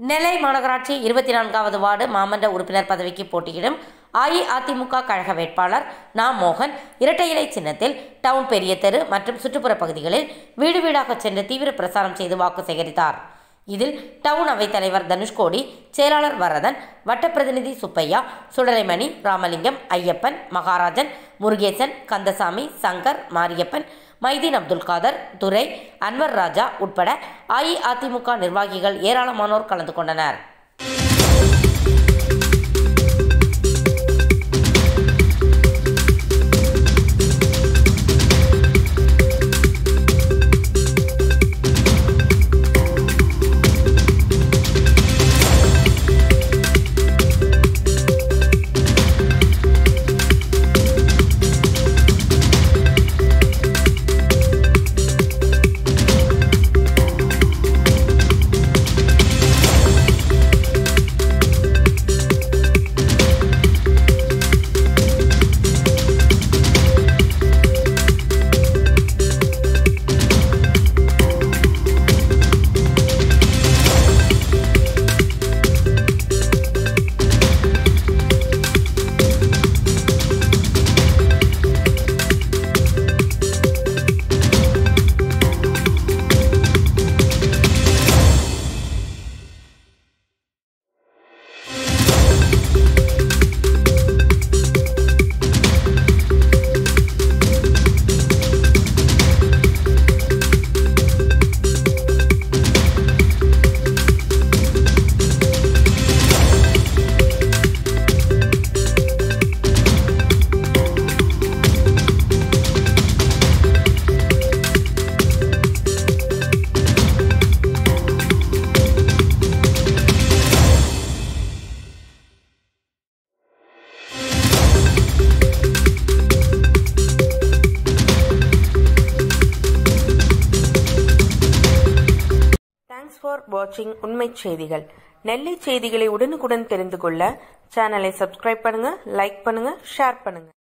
நெல்லை மாநகராட்சி இருபத்தி நான்காவது வார்டு மாமன்ற உறுப்பினர் பதவிக்கு போட்டியிடும் அஇஅதிமுக கழக வேட்பாளர் நா மோகன் இரட்டை இலை சின்னத்தில் டவுன் பெரிய தெரு மற்றும் சுற்றுப்புற பகுதிகளில் வீடு வீடாக சென்று தீவிர பிரசாரம் செய்து வாக்கு சேகரித்தார் இதில் டவுன் அவைத்தலைவர் தனுஷ்கோடி செயலாளர் வரதன் வட்ட பிரதிநிதி சுப்பையா சுடலைமணி ராமலிங்கம் ஐயப்பன் மகாராஜன் முருகேசன் கந்தசாமி சங்கர் மாரியப்பன் மைதீன் அப்துல் காதர் துரை அன்வர் ராஜா உட்பட அஇஅதிமுக நிர்வாகிகள் ஏராளமானோர் கலந்து கொண்டனர் தேங்க்ஸ் ஃபார் வாட்சிங் உண்மை செய்திகள் நெல்லை செய்திகளை உடனுக்குடன் தெரிந்து கொள்ள சேனலை சப்ஸ்கிரைப் பண்ணுங்க லைக் பண்ணுங்க ஷேர் பண்ணுங்க